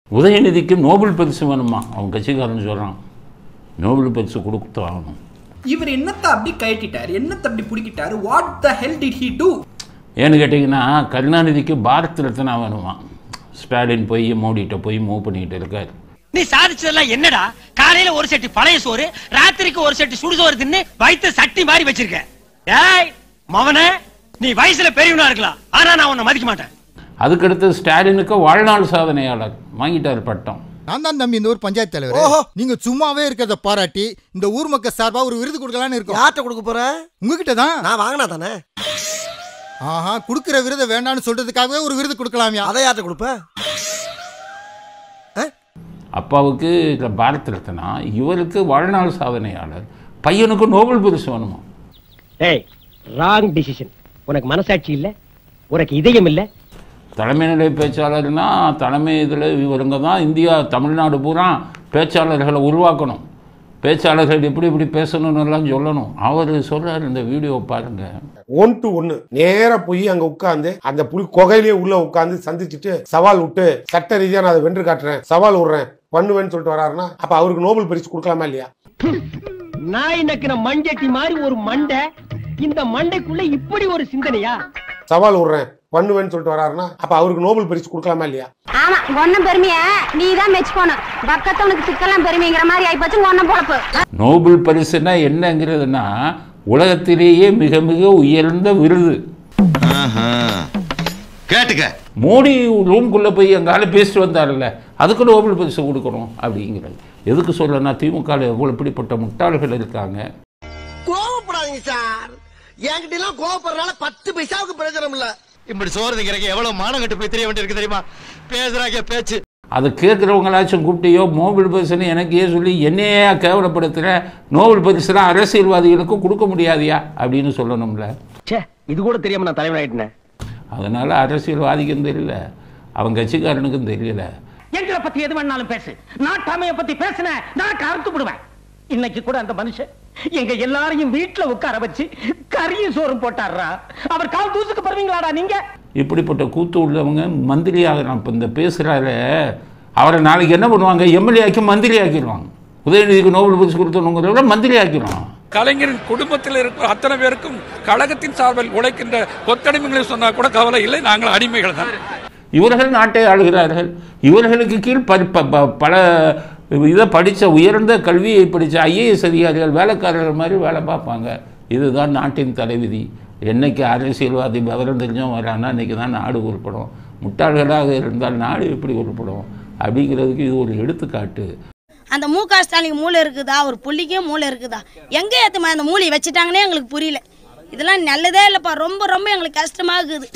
உதயநிதிக்கு நோபல் பரிசு வேணுமா அவன் கட்சிக்காரன் சொல்கிறான் நோபல் பரிசு கொடுத்து ஆகணும் இவர் என்னத்தை அப்படி கழட்டிட்டார் என்னத்தை அப்படி பிடிக்கிட்டாரு what the hell did he do ஏன்னு கேட்டிங்கன்னா கருணாநிதிக்கு பாரத் ரத்னா வேணுமா ஸ்டாலின் போய் மோடிகிட்ட போய் மூவ் பண்ணிக்கிட்டு இருக்கார் நீ சாதிச்சதெல்லாம் என்னடா காலையில ஒரு செட்டு பழைய சோறு ராத்திரிக்கு ஒரு செட்டு சுடுசோறு தின்னு வயிற்று சட்டி மாதிரி வச்சிருக்க ஏய் மவனே நீ வயசுல பெரியவனா இருக்கலாம் ஆனா நான் உன்னை மதிக்க மாட்டேன் அதுக்கடுத்து ஸ்டாலினுக்கு வாழ்நாள் சாதனையாளர் வாங்கிட்டார் பட்டம் நான் தான் தம்பி இந்த ஊர் பஞ்சாயத்து தலைவர் நீங்க சும்மாவே இருக்கிறத பாராட்டி இந்த ஊர் மக்கள் சார்பா ஒரு விருது கொடுக்கலாம்னு இருக்கோம் யார்கிட்ட கொடுக்க போற உங்ககிட்ட தான் நான் வாங்கினா தானே ஆஹா குடுக்கிற விருதை வேண்டாம்னு சொல்றதுக்காகவே ஒரு விருது கொடுக்கலாமியா அதை யார்கிட்ட கொடுப்ப அப்பாவுக்கு இந்த பாரத் ரத்னா இவருக்கு வாழ்நாள் சாதனையாளர் பையனுக்கு நோபல் பரிசு வேணுமா ஏய் ராங் டிசிஷன் உனக்கு மனசாட்சி இல்ல உனக்கு இதயம் இல்ல தலைமை நிலை பேச்சாளர்னா தலைமை இதில் இவருங்க தான் இந்தியா தமிழ்நாடு பூரா பேச்சாளர்களை உருவாக்கணும் பேச்சாளர்கள் எப்படி இப்படி பேசணும்னு எல்லாம் சொல்லணும் அவர் சொல்றாரு இந்த வீடியோ பாருங்க ஒன் டு ஒன்னு நேரா போய் அங்க உட்கார்ந்து அந்த புலி குகையிலேயே உள்ள உட்கார்ந்து சந்திச்சுட்டு சவால் விட்டு சட்ட ரீதியா நான் அதை வென்று காட்டுறேன் சவால் விடுறேன் பண்ணுவேன்னு சொல்லிட்டு வராருன்னா அப்ப அவருக்கு நோபல் பரிசு கொடுக்கலாமா இல்லையா நாய் நக்கின மண்ஜட்டி மாதிரி ஒரு மண்டை இந்த மண்டைக்குள்ள இப்படி ஒரு சிந்தனையா சவால் விடுறேன் பண்ணுவேன்னு சொல்லிட்டு வராருன்னா அப்ப அவருக்கு நோபல் பரிசு கொடுக்கலாமா இல்லையா ஆமா ஒன்னும் பெருமைய நீ தான் மெச்சுக்கணும் பக்கத்தவனுக்கு சிக்கலாம் பெருமைங்கிற மாதிரி ஆயிப்போச்சு ஒன்னும் பொழப்பு நோபல் பரிசுனா என்னங்கிறதுனா உலகத்திலேயே மிக மிக உயர்ந்த விருது கேட்டுக்க மோடி ரூம்குள்ளே போய் எங்கால பேசிட்டு வந்தார்ல அதுக்கு நோபல் பரிசு கொடுக்கணும் அப்படிங்கிறது எதுக்கு சொல்லனா திமுக எவ்வளோ இப்படிப்பட்ட முட்டாள்கள் இருக்காங்க கோவப்படாதீங்க சார் என்கிட்ட எல்லாம் கோவப்படுறதுனால பத்து பைசாவுக்கு பிரயோஜனம் இல்ல இப்படி சோறு திங்கிறக்கு எவ்வளவு மானம் கட்டு போய் தெரிய வேண்டியிருக்கு தெரியுமா பேசுறாங்க பேச்சு அதை கேட்குறவங்களாச்சும் கூப்பிட்டியோ நோபல் பரிசுன்னு எனக்கு ஏன் சொல்லி என்னையே கேவலப்படுத்துகிற நோபல் பரிசுலாம் அரசியல்வாதிகளுக்கும் கொடுக்க முடியாதியா அப்படின்னு சொல்லணும்ல ச்சே இது கூட தெரியாம நான் தலைவனாயிட்டேன் அதனால் அரசியல்வாதிக்கும் தெரியல அவன் கட்சிக்காரனுக்கும் தெரியல எங்களை பத்தி எது வேணாலும் பேசு நாட்டாமைய பத்தி பேசுன நான் கருத்து விடுவேன் இன்னைக்கு கூட அந்த மனுஷன் எங்க எல்லாரையும் வீட்டுல உட்கார வச்சு கறியும் சோறும் போட்டாடுறா அவர் கால் தூசுக்கு பருவீங்களாடா நீங்க இப்படிப்பட்ட கூத்து உள்ளவங்க மந்திரி ஆகிறான் இப்போ இந்த பேசுகிறாரு அவரை நாளைக்கு என்ன பண்ணுவாங்க எம்எல்ஏ ஆக்கி மந்திரி ஆக்கிடுவாங்க உதயநிதிக்கு நோபல் பரிசு கொடுத்தவங்கிறத விட மந்திரி ஆக்கிடுவாங்க கலைஞரின் குடும்பத்தில் இருக்கிற அத்தனை பேருக்கும் கழகத்தின் சார்பில் உழைக்கின்ற கொத்தடிமைகளை சொன்னா கூட கவலை இல்லை நாங்கள் அடிமைகள் தான் இவர்கள் நாட்டை ஆளுகிறார்கள் இவர்களுக்கு கீழ் ப ப- ப- பல இதை படித்த உயர்ந்த கல்வியை படித்த ஐஏஎஸ் அதிகாரிகள் வேலைக்காரர்கள் மாதிரி வேலை பார்ப்பாங்க இதுதான் நாட்டின் தலைவிதி என்னைக்கு அரசியல்வாதி விவரம் தெரிஞ்சவன் வரான்னா அன்றைக்கி தான் நாடு உருப்படும் முட்டாள்களாக இருந்தால் நாடு எப்படி உருப்படும் அப்படிங்கிறதுக்கு இது ஒரு எடுத்துக்காட்டு அந்த மு க ஸ்டாலின் மூளை இருக்குதா ஒரு புள்ளிக்கே மூளை இருக்குதா எங்க ஏத்துமா அந்த மூளையை வச்சுட்டாங்கன்னே எங்களுக்கு புரியல இதெல்லாம் நல்லதே இல்லப்பா ரொம்ப ரொம்ப எங்களுக்கு கஷ்டமா இருக்குது